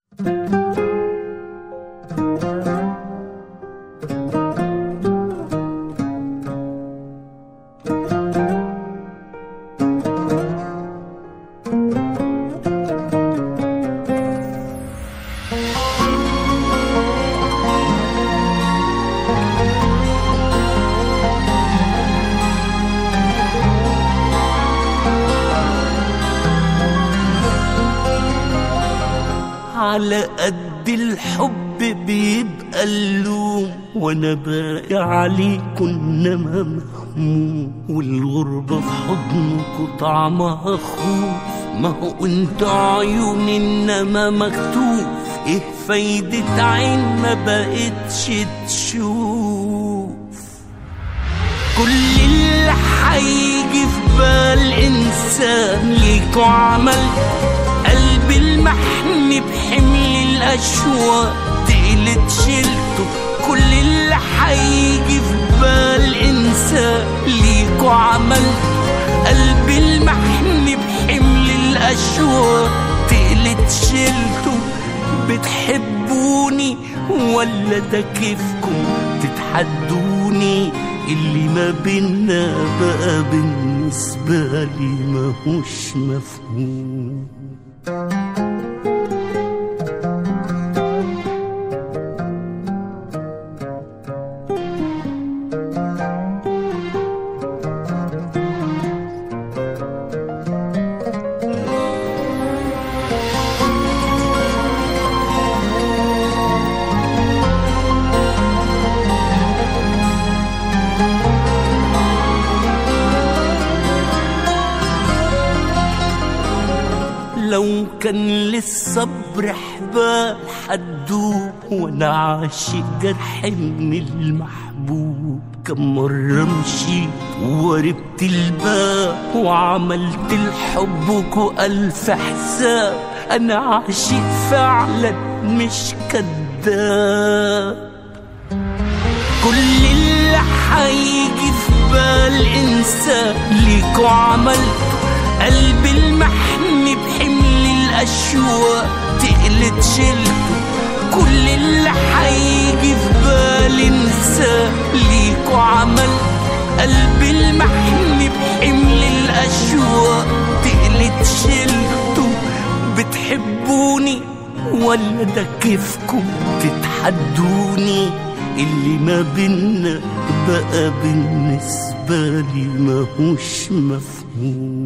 على قد الحب بيبقى اللوم وانا باقي عليكم انما مهموم والغربة في حضنكوا طعمها خوف ما هو انت عيون انما مكتوف ايه فايدة عين ما بقتش تشوف كل اللي هيجي في بال انسان ليكوا عمل قلب المحن بحمل الاشواق تقلت شلته كل اللي هيجي في بال انسان ليكوا عمل قلب المحن بحمل الاشواق تقلت شلته بتحبوني ولا ده كيفكم تتحدوني اللي ما بينا بقى بالنسبة لي ماهوش مفهوم لو كان للصبر حبال حدوب وانا عاشق جرح من المحبوب كم مرة مشيت ووربت الباب وعملت الحب ألف حساب أنا عاشق فعلا مش كذاب كل اللي هيجي في بال انسان ليكوا عملته قلب المحن بحمل الاشواق تقلت شلته كل اللي هيجي في بال انسان ليكوا عمل قلب المحن بحمل الاشواق تقلت شلته بتحبوني ولا ده كيفكم تتحدوني اللي ما بينا بقى بالنسبة لي ماهوش مفهوم